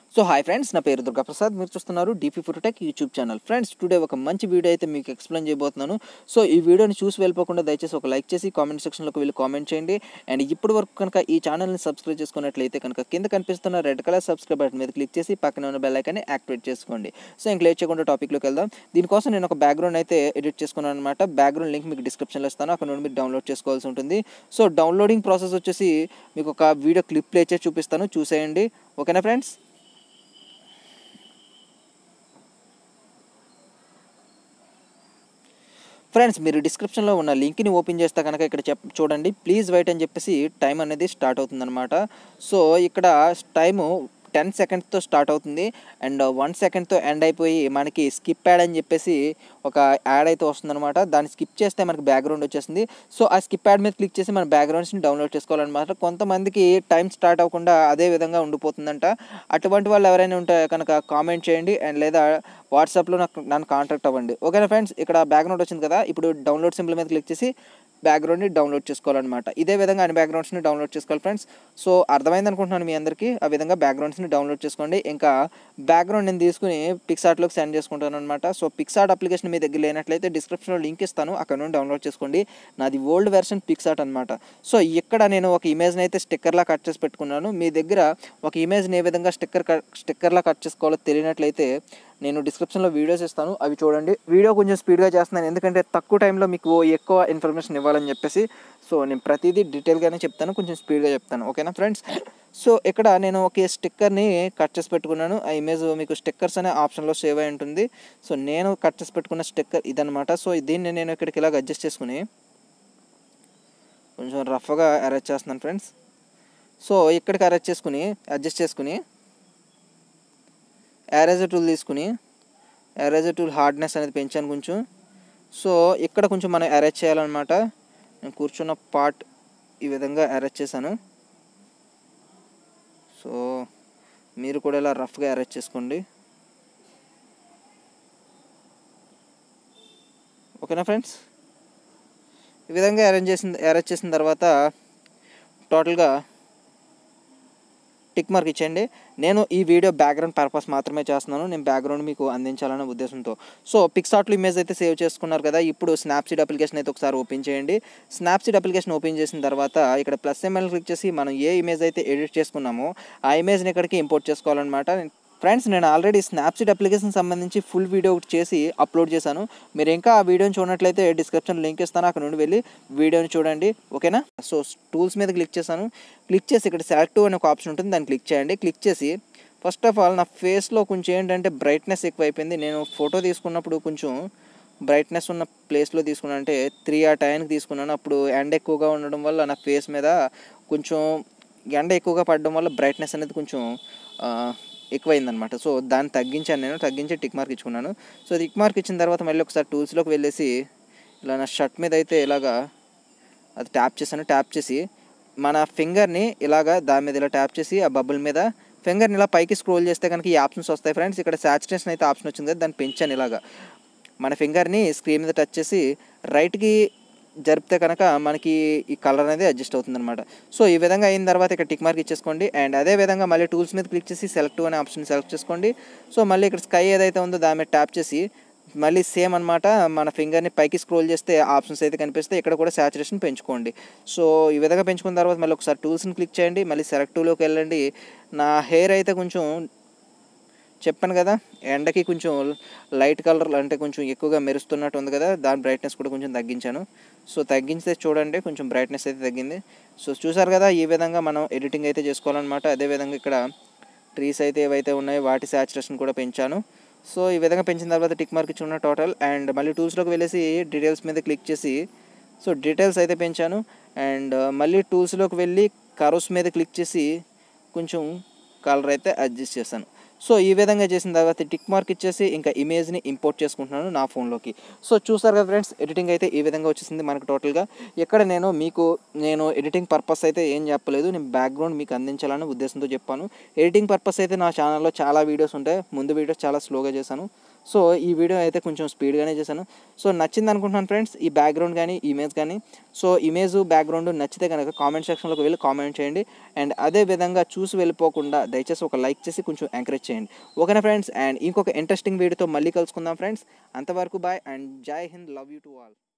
so hi friends నా పేరు దుర్గాప్రసాద్ మీరు చూస్తున్నారు DP Phototech YouTube channel friends today ఒక మంచి వీడియో అయితే మీకు ఎక్స్ప్లెయిన్ చేయబోతున్నాను సో ఈ వీడియోని చూసి వెళ్ళిపోకుండా దయచేసి ఒక లైక్ చేసి కామెంట్ సెక్షన్లోకి వెళ్ళి కామెంట్ చేయండి అండ్ ఇప్పటి వరకు కనుక ఈ ఛానల్ని సబ్స్క్రైబ్ చేసుకున్నట్లయితే కనుక కింద కనిపిస్తున్న రెడ్ కలర్ సబ్స్క్రైబ్ బటన్ మీద క్లిక్ చేసి పక్కన ఉన్న బెల్ ఐకాన్ని యాక్టివేట్ చేసుకోండి సో ఇంక లేట్ చేయకుండా టాపిక్లోకి వెళ్దాం దీనికోసం నేను ఒక బ్యాక్గ్రౌండ్ అయితే ఎడిట్ చేసుకున్నాను అనమాట బ్యాక్గ్రౌండ్ లింక్ మీకు డిస్క్రిప్షన్లో ఇస్తాను అక్కడ నుండి మీరు డౌన్లోడ్ చేసుకోవాల్సి ఉంటుంది సో డౌన్లోడింగ్ ప్రాసెస్ వచ్చేసి మీకు ఒక వీడియో క్లిప్ ప్లే చేసి చూపిస్తాను చూసేయండి ఓకేనా ఫ్రెండ్స్ ఫ్రెండ్స్ మీరు డిస్క్రిప్షన్లో ఉన్న లింక్ని ఓపెన్ చేస్తే కనుక ఇక్కడ చెప్ చూడండి ప్లీజ్ వెయిట్ అని చెప్పేసి టైం అనేది స్టార్ట్ అవుతుందన్నమాట సో ఇక్కడ టైము టెన్ సెకండ్స్తో స్టార్ట్ అవుతుంది అండ్ వన్ సెకండ్తో ఎండ్ అయిపోయి మనకి స్కిప్ యాడ్ అని చెప్పేసి ఒక యాడ్ అయితే వస్తుందన్నమాట దాన్ని స్కిప్ చేస్తే మనకి బ్యాక్గ్రౌండ్ వచ్చేస్తుంది సో ఆ స్కిప్ యాడ్ మీద క్లిక్ చేసి మన బ్యాక్గ్రౌండ్స్ని డౌన్లోడ్ చేసుకోవాలన్నమాట కొంతమందికి టైం స్టార్ట్ అవ్వకుండా అదే విధంగా ఉండిపోతుందంట అటువంటి వాళ్ళు ఎవరైనా ఉంటే కనుక కామెంట్ చేయండి అండ్ లేదా వాట్సాప్లో నాకు నన్ను కాంటాక్ట్ అవ్వండి ఓకేనా ఫ్రెండ్స్ ఇక్కడ బ్యాక్గ్రౌండ్ వచ్చింది కదా ఇప్పుడు డౌన్లోడ్ సింబల్ మీద క్లిక్ చేసి బ్యాక్గ్రౌండ్ని డౌన్లోడ్ చేసుకోవాలన్నమాట ఇదే విధంగా అన్ని బ్యాక్గ్రౌండ్స్ని డౌన్లోడ్ చేసుకోవాలి ఫ్రెండ్స్ సో అర్థమైంది అనుకుంటున్నాను మీ అందరికీ ఆ విధంగా బ్యాక్గ్రౌండ్స్ని డౌన్లోడ్ చేసుకోండి ఇంకా బ్యాక్గ్రౌండ్ నేను తీసుకుని పిక్సార్ట్లోకి సెండ్ చేసుకుంటాను అనమాట సో పిక్సార్ట్ అప్లికేషన్ మీ దగ్గర లేనట్లయితే డిస్క్రిప్షన్లో లింక్ ఇస్తాను అక్కడ నుండి డౌన్లోడ్ చేసుకోండి నాది ఓల్డ్ వెర్షన్ పిక్సార్ట్ అనమాట సో ఇక్కడ నేను ఒక ఇమేజ్ని అయితే స్టిక్కర్లా కట్ చేసి పెట్టుకున్నాను మీ దగ్గర ఒక ఇమేజ్ని ఏ విధంగా స్టిక్కర్ కట్ స్టిక్కర్లా కట్ చేసుకోవాలో తెలియనట్లయితే నేను డిస్క్రిప్షన్లో వీడియోస్ ఇస్తాను అవి చూడండి వీడియో కొంచెం స్పీడ్గా చేస్తున్నాను ఎందుకంటే తక్కువ టైంలో మీకు ఎక్కువ ఇన్ఫర్మేషన్ ఇవ్వాలని చెప్పేసి సో నేను ప్రతిదీ డీటెయిల్గానే చెప్తాను కొంచెం స్పీడ్గా చెప్తాను ఓకేనా ఫ్రెండ్స్ సో ఇక్కడ నేను ఒక స్టిక్కర్ని కట్ చేసి పెట్టుకున్నాను ఆ ఇమేజ్ మీకు స్టిక్కర్స్ అనే ఆప్షన్లో సేవ్ అయి ఉంటుంది సో నేను కట్ చేసి పెట్టుకున్న స్టిక్కర్ ఇదనమాట సో దీన్ని నేను ఇక్కడికి ఇలాగ అడ్జస్ట్ చేసుకుని కొంచెం రఫ్గా అరేంజ్ చేస్తున్నాను ఫ్రెండ్స్ సో ఇక్కడికి అరేంజ్ చేసుకుని అడ్జస్ట్ చేసుకుని ఎరేజర్ టూల్ తీసుకుని ఎరేజర్ టూల్ హార్డ్నెస్ అనేది పెంచాను కొంచెం సో ఇక్కడ కొంచెం మనం అరేంజ్ చేయాలన్నమాట నేను కూర్చున్న పార్ట్ ఈ విధంగా అరేంజ్ చేశాను సో మీరు కూడా ఇలా రఫ్గా అరేంజ్ చేసుకోండి ఓకేనా ఫ్రెండ్స్ ఈ విధంగా అరేంజ్ చేసిన అరేంజ్ చేసిన తర్వాత టోటల్గా టిక్ మార్క్ ఇచ్చేయండి నేను ఈ వీడియో బ్యాక్గ్రౌండ్ పర్పస్ మాత్రమే చేస్తున్నాను నేను బ్యాక్గ్రౌండ్ మీకు అందించాలనే ఉద్దేశంతో సో పిక్సార్ట్లో ఇమేజ్ అయితే సేవ్ చేసుకున్నారు కదా ఇప్పుడు స్నాప్సీడ్ అప్లికేషన్ అయితే ఒకసారి ఓపెన్ చేయండి స్నాప్సీడ్ అప్లికేషన్ ఓపెన్ చేసిన తర్వాత ఇక్కడ ప్లస్ ఎంఎల్ క్లిక్ చేసి మనం ఏ ఇమేజ్ అయితే ఎడిట్ చేసుకున్నామో ఆ ఇమేజ్ని ఇక్కడికి ఇంపోర్ట్ చేసుకోవాలన్నమాట ఫ్రెండ్స్ నేను ఆల్రెడీ స్నాప్సీడ్ అప్లికేషన్ సంబంధించి ఫుల్ వీడియో ఒకటి చేసి అప్లోడ్ చేశాను మీరు ఇంకా ఆ వీడియోని చూడనట్లయితే డిస్క్రిప్షన్ లింక్ ఇస్తాను అక్కడ నుండి వెళ్ళి వీడియోని చూడండి ఓకేనా సో టూల్స్ మీద క్లిక్ చేశాను క్లిక్ చేసి ఇక్కడ సెలెక్ట్ అనే ఒక ఆప్షన్ ఉంటుంది దాన్ని క్లిక్ చేయండి క్లిక్ చేసి ఫస్ట్ ఆఫ్ ఆల్ నా ఫేస్లో కొంచెం ఏంటంటే బ్రైట్నెస్ ఎక్కువ అయిపోయింది నేను ఫోటో తీసుకున్నప్పుడు కొంచెం బ్రైట్నెస్ ఉన్న ప్లేస్లో తీసుకున్నాను అంటే త్రీ ఆ టైంకి తీసుకున్నాను అప్పుడు ఎండ ఎక్కువగా ఉండడం వల్ల నా ఫేస్ మీద కొంచెం ఎండ ఎక్కువగా పడడం వల్ల బ్రైట్నెస్ అనేది కొంచెం ఎక్కువైందనమాట సో దాన్ని తగ్గించాను నేను తగ్గించి టిక్ మార్క్ ఇచ్చుకున్నాను సో టిక్ మార్క్ ఇచ్చిన తర్వాత మళ్ళీ ఒకసారి టూల్స్లోకి వెళ్ళేసి ఇలా నా షర్ట్ మీద అయితే ఇలాగా అది ట్యాప్ చేశాను ట్యాప్ చేసి మన ఫింగర్ని ఇలాగా దాని మీద ఇలా ట్యాప్ చేసి ఆ బబుల్ మీద ఫింగర్ని ఇలా పైకి స్క్రోల్ చేస్తే కనుక ఈ ఆప్షన్స్ వస్తాయి ఫ్రెండ్స్ ఇక్కడ సాచురేషన్ అయితే ఆప్షన్ వచ్చింది కదా దాన్ని పెంచాను ఇలాగా మన ఫింగర్ని స్క్రీన్ మీద టచ్ చేసి రైట్కి జరిపితే కనుక మనకి ఈ కలర్ అనేది అడ్జస్ట్ అవుతుందన్నమాట సో ఈ విధంగా అయిన తర్వాత ఇక్కడ టిక్ మార్క్ ఇచ్చేసుకోండి అండ్ అదే విధంగా మళ్ళీ టూల్స్ మీద క్లిక్ చేసి సెలెక్ట్ అనే ఆప్షన్ సెలెక్ట్ చేసుకోండి సో మళ్ళీ ఇక్కడ స్కై ఏదైతే ఉందో దాని మీద ట్యాప్ చేసి మళ్ళీ సేమ్ అనమాట మన ఫింగర్ని పైకి స్క్రోల్ చేస్తే ఆప్షన్స్ అయితే కనిపిస్తే ఇక్కడ కూడా సాచురేషన్ పెంచుకోండి సో ఈ విధంగా పెంచుకున్న తర్వాత మళ్ళీ ఒకసారి టూల్స్ని క్లిక్ చేయండి మళ్ళీ సెలెక్ట్ టూలోకి వెళ్ళండి నా హెయిర్ అయితే కొంచెం చెప్పాను కదా ఎండకి కొంచెం లైట్ కలర్ అంటే కొంచెం ఎక్కువగా మెరుస్తున్నట్టు ఉంది కదా దాని బ్రైట్నెస్ కూడా కొంచెం తగ్గించాను సో తగ్గించితే చూడండి కొంచెం బ్రైట్నెస్ అయితే తగ్గింది సో చూసారు కదా ఈ విధంగా మనం ఎడిటింగ్ అయితే చేసుకోవాలన్నమాట అదేవిధంగా ఇక్కడ ట్రీస్ అయితే ఏవైతే ఉన్నాయో వాటి సాచురేషన్ కూడా పెంచాను సో ఈ విధంగా పెంచిన తర్వాత టిక్ మార్క్ ఇచ్చున్న టోటల్ అండ్ మళ్ళీ టూల్స్లోకి వెళ్ళేసి డీటెయిల్స్ మీద క్లిక్ చేసి సో డీటెయిల్స్ అయితే పెంచాను అండ్ మళ్ళీ టూల్స్లోకి వెళ్ళి కరోస్ మీద క్లిక్ చేసి కొంచెం కలర్ అయితే అడ్జస్ట్ చేశాను సో ఈ విధంగా చేసిన తర్వాత టిక్ మార్క్ ఇచ్చేసి ఇంకా ఇమేజ్ని ఇంపోర్ట్ చేసుకుంటున్నాను నా ఫోన్లోకి సో చూసారు కదా ఫ్రెండ్స్ ఎడిటింగ్ అయితే ఈ విధంగా వచ్చేసింది మనకు టోటల్గా ఇక్కడ నేను మీకు నేను ఎడిటింగ్ పర్పస్ అయితే ఏం చెప్పలేదు నేను బ్యాక్గ్రౌండ్ మీకు అందించాలని ఉద్దేశంతో చెప్పాను ఎడిటింగ్ పర్పస్ అయితే నా ఛానల్లో చాలా వీడియోస్ ఉంటాయి ముందు వీడియోస్ చాలా స్లోగా చేశాను సో ఈ వీడియో అయితే కొంచెం స్పీడ్గానే చేశాను సో నచ్చింది అనుకుంటున్నాను ఫ్రెండ్స్ ఈ బ్యాక్గ్రౌండ్ కానీ ఇమేజ్ కానీ సో ఇమేజ్ బ్యాక్గ్రౌండ్ నచ్చితే కనుక కామెంట్ సెక్షన్లోకి వెళ్ళి కామెంట్ చేయండి అండ్ అదే విధంగా చూసి వెళ్ళిపోకుండా దయచేసి ఒక లైక్ చేసి కొంచెం ఎంకరేజ్ చేయండి ఓకేనా ఫ్రెండ్స్ అండ్ ఇంకొక ఇంట్రెస్టింగ్ వీడియోతో మళ్ళీ కలుసుకుందాం ఫ్రెండ్స్ అంతవరకు బాయ్ అండ్ జై హింద్ లవ్ యూ టు ఆల్